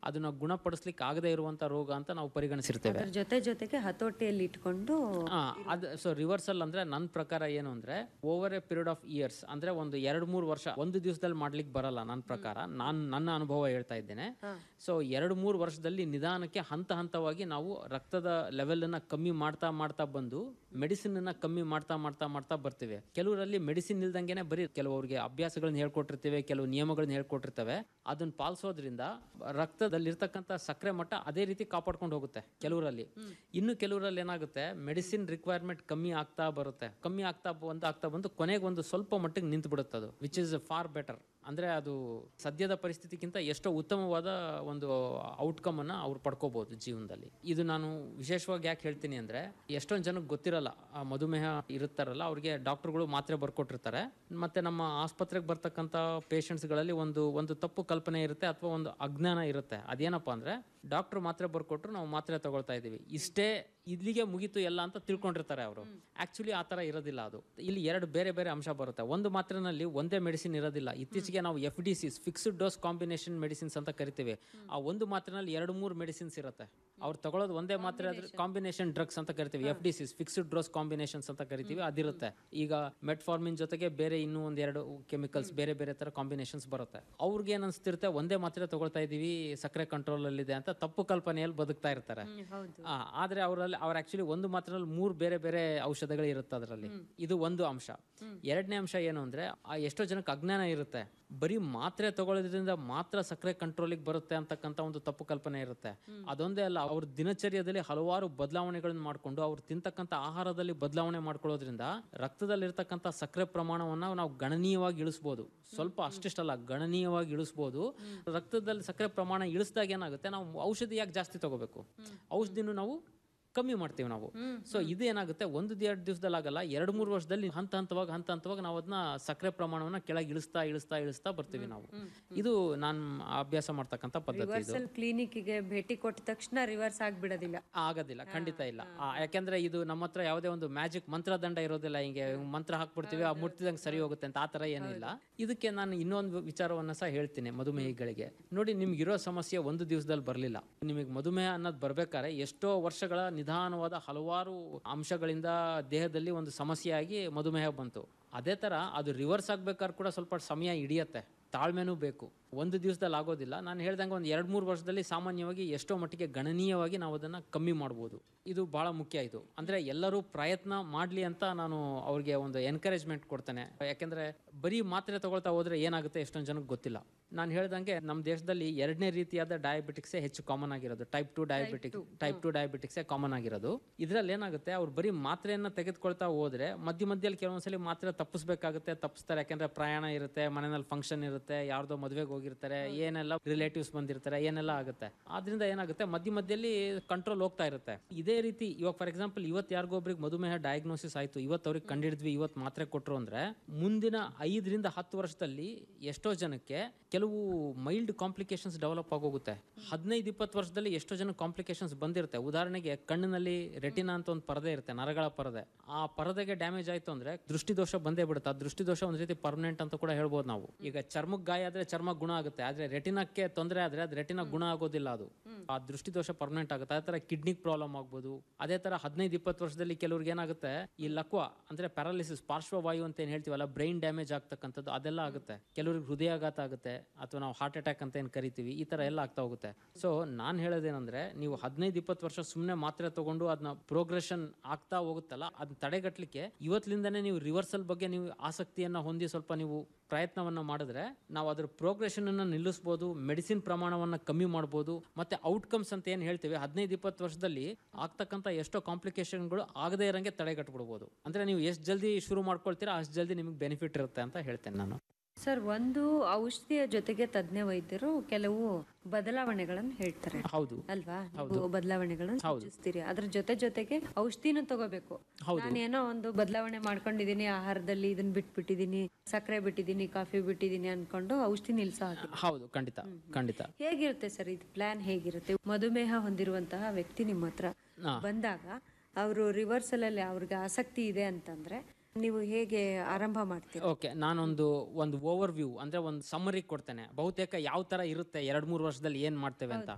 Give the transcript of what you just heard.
ಅದನ್ನ ಗುಣಪಡಿಸ್ಲಿಕ್ಕೆ ಆಗದೇ ಇರುವಂತ ರೋಗ ಅಂತ ನಾವು ಪರಿಗಣಿಸಿರ್ತೇವೆ ಅದ್ರ ಜೊತೆ ಜೊತೆಗೆ ಹತೋಟಿಯಲ್ಲಿ ಇಟ್ಕೊಂಡು ಆ, ಅದು ಸೊ ರಿವರ್ಸಲ್ ಅಂದ್ರೆ ನನ್ನ ಪ್ರಕಾರ ಏನು ಅಂದ್ರೆ over a period of years ಅಂದ್ರೆ ಒಂದು ಎರಡು ಮೂರು ವರ್ಷ ಒಂದು ದಿವಸದಲ್ಲಿ ಮಾಡ್ಲಿಕ್ಕೆ ಬರಲ್ಲ ನನ್ನ ಪ್ರಕಾರ ನಾನು ನನ್ನ ಅನುಭವ ಹೇಳ್ತಾ ಇದ್ದೇನೆ ಸೊ ಎರಡು ಮೂರು ವರ್ಷದಲ್ಲಿ ನಿಧಾನಕ್ಕೆ ಹಂತ ಹಂತವಾಗಿ ನಾವು ರಕ್ತದ ಲೆವೆಲ್ ಅನ್ನ ಕಮ್ಮಿ ಮಾಡ್ತಾ ಮಾಡ್ತಾ ಬಂದು ಮೆಡಿಸಿನ್ ಅನ್ನ ಕಮ್ಮಿ ಮಾಡ್ತಾ ಮಾಡ್ತಾ ಮಾಡ್ತಾ ಬರ್ತೀವಿ ಕೆಲವರಲ್ಲಿ ಮೆಡಿಸಿನ್ ಇಲ್ದಂಗೆನೆ ಬರೀ ಕೆಲವರಿಗೆ ಅಭ್ಯಾಸಗಳನ್ನ ಹೇಳ್ಕೊಟ್ಟಿರ್ತೇವೆ ಕೆಲವು ನಿಯಮಗಳನ್ನ ಹೇಳ್ಕೊಟ್ಟಿರ್ತೇವೆ ಅದನ್ನ ಪಾಲಿಸೋದ್ರಿಂದ ರಕ್ತದಲ್ಲಿರ್ತಕ್ಕಂಥ ಸಕ್ಕರೆ ಮಟ್ಟ ಅದೇ ರೀತಿ ಕಾಪಾಡ್ಕೊಂಡು ಹೋಗುತ್ತೆ ಕೆಲವರಲ್ಲಿ ಇನ್ನು ಕೆಲವರಲ್ಲಿ ಏನಾಗುತ್ತೆ ಮೆಡಿಸಿನ್ ರಿಕ್ವೈರ್ಮೆಂಟ್ ಕಮ್ಮಿ ಆಗ್ತಾ ಬರುತ್ತೆ ಕಮ್ಮಿ ಆಗ್ತಾ ಬಂದು ಆಗ್ತಾ ಬಂದು ಕೊನೆಗೆ ಒಂದು ಸ್ವಲ್ಪ ಮಟ್ಟಿಗೆ ನಿಂತು ಬಿಡುತ್ತೆ ಅದು ವಿಚ್ ಇಸ್ ಫಾರ್ ಬೆಟರ್ ಅಂದ್ರೆ ಅದು ಸದ್ಯದ ಪರಿಸ್ಥಿತಿಗಿಂತ ಎಷ್ಟೋ ಉತ್ತಮವಾದ ಒಂದು ಔಟ್ಕಮ್ ಅನ್ನ ಅವ್ರು ಪಡ್ಕೋಬಹುದು ಜೀವನದಲ್ಲಿ ಇದು ನಾನು ವಿಶೇಷವಾಗಿ ಯಾಕೆ ಹೇಳ್ತೀನಿ ಅಂದ್ರೆ ಎಷ್ಟೊಂದು ಜನಕ್ಕೆ ಗೊತ್ತಿರಲ್ಲ ಆ ಮಧುಮೇಹ ಇರುತ್ತಾರಲ್ಲ ಅವ್ರಿಗೆ ಡಾಕ್ಟರ್ಗಳು ಮಾತ್ರೆ ಬರ್ಕೊಟ್ಟಿರ್ತಾರೆ ಮತ್ತೆ ನಮ್ಮ ಆಸ್ಪತ್ರೆಗೆ ಬರ್ತಕ್ಕಂಥ ಪೇಷಂಟ್ಸ್ಗಳಲ್ಲಿ ಒಂದು ಒಂದು ತಪ್ಪು ಕಲ್ಪನೆ ಇರುತ್ತೆ ಅಥವಾ ಒಂದು ಅಜ್ಞಾನ ಇರುತ್ತೆ ಅದೇನಪ್ಪ ಅಂದ್ರೆ ಡಾಕ್ಟರ್ ಮಾತ್ರೆ ಬರ್ಕೊಟ್ರು ನಾವು ಮಾತ್ರೆ ತಗೊಳ್ತಾ ಇದೀವಿ ಇಷ್ಟೇ ಇಲ್ಲಿಗೆ ಮುಗೀತು ಎಲ್ಲ ಅಂತ ತಿಳ್ಕೊಂಡಿರ್ತಾರೆ ಅವರು ಆಕ್ಚುಲಿ ಆ ಥರ ಇರೋದಿಲ್ಲ ಅದು ಇಲ್ಲಿ ಎರಡು ಬೇರೆ ಬೇರೆ ಅಂಶ ಬರುತ್ತೆ ಒಂದು ಮಾತ್ರೆನಲ್ಲಿ ಒಂದೇ ಮೆಡಿಸಿನ್ ಇರೋದಿಲ್ಲ ಇತ್ತೀಚೆಗೆ ನಾವು F D Cs fixed dose combination medicines ಅಂತ ಕರಿತೀವಿ ಆ ಒಂದು ಮಾತ್ರೆನಲ್ಲಿ ಎರಡು ಮೂರು ಮೆಡಿಸಿನ್ಸ್ ಇರುತ್ತೆ ಅವ್ರು ತಗೊಳ್ಳೋದು ಒಂದೇ ಮಾತ್ರೆ ಆದ್ರೆ ಕಾಂಬಿನೇಷನ್ ಡ್ರಗ್ಸ್ ಅಂತ ಕರಿತೀವಿ F D Cs fixed dose combinations ಅಂತ ಕರಿತೀವಿ ಅದಿರುತ್ತೆ ಈಗ ಮೆಟ್ಫಾರ್ಮಿನ್ ಜೊತೆಗೆ ಬೇರೆ ಇನ್ನೂ ಒಂದೆರಡು ಕೆಮಿಕಲ್ಸ್ ಬೇರೆ ಬೇರೆ ತರ ಕಾಂಬಿನೇಷನ್ಸ್ ಬರುತ್ತೆ ಅವ್ರಿಗೆ ಏನ್ ಅನ್ಸ್ತಿರುತ್ತೆ ಒಂದೇ ಮಾತ್ರೆ ತಗೊಳ್ತಾ ಇದೀವಿ ಸಕ್ಕರೆ ಕಂಟ್ರೋಲ್ ಅಲ್ಲಿ ಇದೆ ಅಂತ ತಪ್ಪು ಕಲ್ಪನೆಯಲ್ಲಿ ಬದುಕ್ತಾ ಇರ್ತಾರೆ ಹೌದು ಆ, ಆದ್ರೆ ಅವರಲ್ಲಿ ಅವ್ರ ಆಕ್ಚುಲಿ ಒಂದು ಮಾತ್ರಲ್ಲಿ ಮೂರು ಬೇರೆ ಬೇರೆ ಔಷಧಗಳು ಇರುತ್ತೆ ಅದರಲ್ಲಿ ಇದು ಒಂದು ಅಂಶ ಎರಡನೇ ಅಂಶ ಏನು ಅಂದ್ರೆ ಆ ಎಷ್ಟೋ ಜನಕ್ಕೆ ಅಜ್ಞಾನ ಇರುತ್ತೆ ಬರೀ ಮಾತ್ರೆ ತಗೊಳ್ಳೋದ್ರಿಂದ ಮಾತ್ರ ಸಕ್ಕರೆ ಕಂಟ್ರೋಲಿಗೆ ಬರುತ್ತೆ ಅಂತಕ್ಕಂಥ ಒಂದು ತಪ್ಪು ಕಲ್ಪನೆ ಇರುತ್ತೆ ಅದೊಂದೇ ಅಲ್ಲ ಅವ್ರ ದಿನಚರ್ಯದಲ್ಲಿ ಹಲವಾರು ಬದಲಾವಣೆಗಳನ್ನ ಮಾಡ್ಕೊಂಡು ಅವ್ರು ತಿಂತಕ್ಕಂಥ ಆಹಾರದಲ್ಲಿ ಬದಲಾವಣೆ ಮಾಡ್ಕೊಳ್ಳೋದ್ರಿಂದ ರಕ್ತದಲ್ಲಿರ್ತಕ್ಕಂಥ ಸಕ್ಕರೆ ಪ್ರಮಾಣವನ್ನ ನಾವು ಗಣನೀಯವಾಗಿ ಇಳಿಸ್ಬೋದು ಸ್ವಲ್ಪ ಅಷ್ಟಿಷ್ಟಲ್ಲ ಗಣನೀಯವಾಗಿ ಇಳಿಸ್ಬೋದು ರಕ್ತದಲ್ಲಿ ಸಕ್ಕರೆ ಪ್ರಮಾಣ ಇಳಿಸಿದಾಗ ಏನಾಗುತ್ತೆ ನಾವು ಔಷಧಿ ಯಾಕೆ ಜಾಸ್ತಿ ತಗೋಬೇಕು ಔಷಧಿನೂ ನಾವು ಕಮ್ಮಿ ಮಾಡ್ತೀವಿ ನಾವು ಸೊ ಇದು ಏನಾಗುತ್ತೆ ಒಂದು ಎರಡು ದಿವಸದಲ್ಲಿ ಆಗಲ್ಲ ಎರಡು ಮೂರು ವರ್ಷದಲ್ಲಿ ಹಂತ ಹಂತವಾಗಿ ಹಂತ ಹಂತವಾಗಿ ನಾವು ಅದನ್ನ ಸಕ್ಕರೆ ಪ್ರಮಾಣವನ್ನ ಕೆಳಗೆ ಇಳಿಸ್ತಾ ಇಳಿಸ್ತಾ ಇಳಿಸ್ತಾ ಬರ್ತೀವಿ ನಾವು ಇದು ನಾನು ಅಭ್ಯಾಸ ಮಾಡ್ತಕ್ಕಂಥ ಪದ್ಧತಿ ಇದು ರಿವರ್ಸಲ್ ಕ್ಲಿನಿಕ್ಗೆ ಭೇಟಿ ಕೊಟ್ಟ ತಕ್ಷಣ ರಿವರ್ಸ್ ಆಗ್ಬಿಡೋದಿಲ್ಲ ಆಗೋದಿಲ್ಲ ಖಂಡಿತ ಇಲ್ಲ ಆ, ಯಾಕೆಂದ್ರೆ ಇದು ನಮ್ಮ ಹತ್ರ ಯಾವುದೇ ಒಂದು ಮ್ಯಾಜಿಕ್ ಮಂತ್ರದಂಡ ಇರೋದಿಲ್ಲ ಹಿಂಗೆ ಮಂತ್ರ ಹಾಕ್ಬಿಡ್ತೀವಿ ಆ ಮುಟ್ಟಿದಂಗೆ ಸರಿ ಹೋಗುತ್ತೆ ಅಂತ ಆ ತರ ಏನಿಲ್ಲ ಇದಕ್ಕೆ ನಾನು ಇನ್ನೊಂದು ವಿಚಾರವನ್ನ ಸಹ ಹೇಳ್ತೀನಿ ಮಧುಮೇಹಿಗಳಿಗೆ ನೋಡಿ ನಿಮ್ಗೆ ಇರೋ ಸಮಸ್ಯೆ ಒಂದು ದಿವಸದಲ್ಲಿ ಬರಲಿಲ್ಲ ನಿಮಗೆ ಮಧುಮೇಹ ಅನ್ನೋದು ಬರ್ಬೇಕಾದ್ರೆ ಎಷ್ಟೋ ವರ್ಷಗಳ ನಿಧಾನವಾದ ಹಲವಾರು ಅಂಶಗಳಿಂದ ದೇಹದಲ್ಲಿ ಒಂದು ಸಮಸ್ಯೆಯಾಗಿ ಮಧುಮೇಹ ಬಂತು ಅದೇ ತರ ಅದು ರಿವರ್ಸ್ ಆಗ್ಬೇಕಾದ್ರೆ ಕೂಡ ಸ್ವಲ್ಪ ಸಮಯ ಹಿಡಿಯತ್ತೆ ತಾಳ್ಮೆನೂ ಬೇಕು ಒಂದು ದಿವಸದಲ್ಲಿ ಆಗೋದಿಲ್ಲ ನಾನು ಹೇಳ್ದಂಗೆ ಒಂದು ಎರಡು ಮೂರು ವರ್ಷದಲ್ಲಿ ಸಾಮಾನ್ಯವಾಗಿ ಎಷ್ಟೋ ಮಟ್ಟಿಗೆ ಗಣನೀಯವಾಗಿ ನಾವು ಅದನ್ನು ಕಮ್ಮಿ ಮಾಡ್ಬೋದು ಇದು ಭಾಳ ಮುಖ್ಯ ಇದು ಅಂದರೆ ಎಲ್ಲರೂ ಪ್ರಯತ್ನ ಮಾಡಲಿ ಅಂತ ನಾನು ಅವ್ರಿಗೆ ಒಂದು ಎನ್ಕರೇಜ್ಮೆಂಟ್ ಕೊಡ್ತೇನೆ ಯಾಕೆಂದರೆ ಬರೀ ಮಾತ್ರೆ ತಗೊಳ್ತಾ ಹೋದರೆ ಏನಾಗುತ್ತೆ ಎಷ್ಟೊಂದು ಜನಕ್ಕೆ ಗೊತ್ತಿಲ್ಲ ನಾನು ಹೇಳ್ದಂಗೆ ನಮ್ಮ ದೇಶದಲ್ಲಿ ಎರಡನೇ ರೀತಿಯಾದ ಡಯಾಬಿಟಿಕ್ಸೇ ಹೆಚ್ಚು ಕಾಮನ್ ಆಗಿರೋದು type two diabetic type two ಡಯಾಬಿಟಿಕ್ಸೇ ಕಾಮನ್ ಆಗಿರೋದು ಇದರಲ್ಲಿ ಏನಾಗುತ್ತೆ ಅವ್ರು ಬರೀ ಮಾತ್ರೆಯನ್ನು ತೆಗೆದುಕೊಳ್ತಾ ಹೋದ್ರೆ ಮಧ್ಯ ಮಧ್ಯದಲ್ಲಿ ಕೆಲವೊಂದ್ಸಲಿ ಮಾತ್ರೆ ತಪ್ಪಿಸ್ಬೇಕಾಗುತ್ತೆ ತಪ್ಪಿಸ್ತಾರೆ ಯಾಕಂದ್ರೆ ಪ್ರಯಾಣ ಇರುತ್ತೆ ಮನೆಯಲ್ಲಿ ಫಂಕ್ಷನ್ ಇರುತ್ತೆ ಯಾರ್ದೋ ಮದುವೆಗೆ ಹೋಗಿರ್ತಾರೆ ಏನೆಲ್ಲ ರಿಲೇಟಿವ್ಸ್ ಬಂದಿರ್ತಾರೆ ಏನೆಲ್ಲ ಆಗುತ್ತೆ ಆದ್ರಿಂದ ಏನಾಗುತ್ತೆ ಮಧ್ಯ ಮಧ್ಯದಲ್ಲಿ ಕಂಟ್ರೋಲ್ ಹೋಗ್ತಾ ಇರುತ್ತೆ ಇದೇ ರೀತಿ ಇವಾಗ ಫಾರ್ ಎಕ್ಸಾಂಪಲ್ ಇವತ್ತು ಯಾರಿಗೊಬ್ರಿಗೆ ಮಧುಮೇಹ ಡಯಾಗ್ನೋಸಿಸ್ ಆಯ್ತು ಇವತ್ತು ಅವ್ರಿಗೆ ಕಂಡಿಡಿದ್ವಿ ಇವತ್ತು ಮಾತ್ರೆ ಕೊಟ್ರು ಅಂದ್ರೆ ಮುಂದಿನ ಐದರಿಂದ ಹತ್ತು ವರ್ಷದಲ್ಲಿ ಎಷ್ಟೋ ಜನಕ್ಕೆ ಕೆಲವು ಮೈಲ್ಡ್ ಕಾಂಪ್ಲಿಕೇಶನ್ಸ್ ಡೆವಲಪ್ ಆಗೋಗುತ್ತೆ ಹದಿನೈದು ಇಪ್ಪತ್ತು ವರ್ಷದಲ್ಲಿ ಎಷ್ಟೋ ಜನ ಕಾಂಪ್ಲಿಕೇಶನ್ಸ್ ಬಂದಿರುತ್ತೆ ಉದಾಹರಣೆಗೆ ಕಣ್ಣಿನಲ್ಲಿ ರೆಟಿನಾ ಅಂತ ಒಂದು ಪರದೆ ಇರುತ್ತೆ ನರಗಳ ಪರದೆ ಆ ಪರದೆಗೆ ಡ್ಯಾಮೇಜ್ ಆಯ್ತು ಅಂದ್ರೆ ದೃಷ್ಟಿದೋಷ ಬಂದೇ ಬಿಡುತ್ತೆ ಆ ದೃಷ್ಟಿದೋಷ ಒಂದ್ ರೀತಿ ಪರ್ಮನೆಂಟ್ ಅಂತ ಕೂಡ ಹೇಳ್ಬೋದು ನಾವು ಈಗ ಚರ್ಮಕ್ಕೆ ಗಾಯ ಆದ್ರೆ ಚರ್ಮ ಗುಣ ಆಗುತ್ತೆ ಆದ್ರೆ ರೆಟಿನಕ್ಕೆ ತೊಂದರೆ ಆದ್ರೆ ಅದು ರೆಟಿನ ಗುಣ ಆಗೋದಿಲ್ಲ ಅದು ಆ ದೃಷ್ಟಿದೋಷ ಪರ್ಮನೆಂಟ್ ಆಗುತ್ತೆ ಅದೇ ತರ ಕಿಡ್ನಿಗ್ ಪ್ರಾಬ್ಲಮ್ ಆಗ್ಬೋದು ಅದೇ ತರ ಹದಿನೈದು ಇಪ್ಪತ್ತು ವರ್ಷದಲ್ಲಿ ಕೆಲವ್ರಿಗೆ ಏನಾಗುತ್ತೆ ಈ ಲಕ್ವ ಅಂದ್ರೆ ಪ್ಯಾರಾಲಿಸಿಸ್ ಪಾರ್ಶ್ವವಾಯು ಅಂತ ಏನ್ ಹೇಳ್ತೀವಲ್ಲ ಬ್ರೈನ್ ಡ್ಯಾಮೇಜ್ ಆಗ್ತಕ್ಕಂಥದ್ದು ಅದೆಲ್ಲ ಆಗುತ್ತೆ ಕೆಲವ್ರಿಗೆ ಹೃದಯಾಘಾತ ಆಗುತ್ತೆ ಅಥವಾ ನಾವು ಹಾರ್ಟ್ ಅಟ್ಯಾಕ್ ಅಂತ ಏನ್ ಕರಿತೀವಿ ಈ ತರ ಎಲ್ಲ ಆಗ್ತಾ ಹೋಗುತ್ತೆ ಸೊ ನಾನ್ ಹೇಳೋದೇನಂದ್ರೆ ನೀವು ಹದಿನೈದು ಇಪ್ಪತ್ತು ವರ್ಷ ಸುಮ್ಮನೆ ಮಾತ್ರೆ ತಗೊಂಡು ಅದನ್ನ ಪ್ರೋಗ್ರೆಷನ್ ಆಗ್ತಾ ಹೋಗುತ್ತಲ್ಲ ಅದನ್ನ ತಡೆಗಟ್ಟಲಿಕ್ಕೆ ಇವತ್ತಿನಿಂದನೇ ನೀವು ರಿವರ್ಸಲ್ ಬಗ್ಗೆ ನೀವು ಆಸಕ್ತಿಯನ್ನ ಹೊಂದಿ ಸ್ವಲ್ಪ ನೀವು ಪ್ರಯತ್ನವನ್ನ ಮಾಡಿದ್ರೆ ನಾವು ಅದ್ರ ಪ್ರೋಗ್ರೆಷನ್ ಅನ್ನ ನಿಲ್ಲಿಸಬಹುದು ಮೆಡಿಸಿನ್ ಪ್ರಮಾಣವನ್ನ ಕಮ್ಮಿ ಮಾಡಬಹುದು ಮತ್ತೆ ಔಟ್ಕಮ್ಸ್ ಅಂತ ಏನ್ ಹೇಳ್ತೀವಿ ಹದಿನೈದು ಇಪ್ಪತ್ತು ವರ್ಷದಲ್ಲಿ ಆಗ್ತಕ್ಕಂಥ ಎಷ್ಟೋ ಕಾಂಪ್ಲಿಕೇಶನ್ಗಳು ಆಗದೇ ಇರಂಗೆ ತಡೆಗಟ್ಟಬಿಡ್ಬೋದು ಅಂದ್ರೆ ನೀವು ಎಷ್ಟು ಜಲ್ದಿ ಶುರು ಮಾಡ್ಕೊಳ್ತೀರಾ ಅಷ್ಟು ಜಲ್ದಿ ನಿಮಗೆ ಬೆನಿಫಿಟ್ ಇರುತ್ತೆ ಅಂತ ಹೇಳ್ತೇನೆ ನಾನು ಸರ್ ಒಂದು ಔಷಧಿಯ ಜೊತೆಗೆ ತಜ್ಞ ವೈದ್ಯರು ಕೆಲವು ಬದಲಾವಣೆಗಳನ್ನು ಹೇಳ್ತಾರೆ ಹೌದು ಅಲ್ವಾ ನೀವು ಬದಲಾವಣೆಗಳನ್ನು ಸೂಚಿಸ್ತೀರಿ ಅದ್ರ ಜೊತೆ ಜೊತೆಗೆ ಔಷಧಿನೂ ತಗೋಬೇಕು ನಾನೇನೋ ಒಂದು ಬದಲಾವಣೆ ಮಾಡ್ಕೊಂಡಿದೀನಿ ಆಹಾರದಲ್ಲಿ ಇದನ್ನ ಬಿಟ್ಬಿಟ್ಟಿದೀನಿ ಸಕ್ಕರೆ ಬಿಟ್ಟಿದೀನಿ ಕಾಫಿ ಬಿಟ್ಟಿದೀನಿ ಅನ್ಕೊಂಡು ಔಷಧಿ ನಿಲ್ಸೋ ಹಾಗಿಲ್ಲ ಹೌದು ಖಂಡಿತ ಖಂಡಿತ ಹೇಗಿರುತ್ತೆ ಸರ್ ಇದು ಪ್ಲಾನ್ ಹೇಗಿರುತ್ತೆ ಮಧುಮೇಹ ಹೊಂದಿರುವಂತಹ ವ್ಯಕ್ತಿ ನಿಮ್ಮ ಹತ್ರ ಬಂದಾಗ ಅವರು ರಿವರ್ಸಲ್ ಅಲ್ಲಿ ಅವ್ರಿಗೆ ಆಸಕ್ತಿ ಇದೆ ಅಂತಂದ್ರೆ ನೀವು ಹೇಗೆ ಆರಂಭ ಮಾಡ್ತೀರಾ ಓಕೆ ನಾನೊಂದು ಒಂದು ಓವರ್ ವ್ಯೂ ಅಂದ್ರೆ ಒಂದು ಸಮ್ಮರಿ ಕೊಡ್ತೇನೆ ಬಹುತೇಕ ಯಾವ ತರ ಇರುತ್ತೆ ಎರಡ್ ಮೂರು ವರ್ಷದಲ್ಲಿ ಏನ್ ಮಾಡ್ತೇವೆ ಅಂತ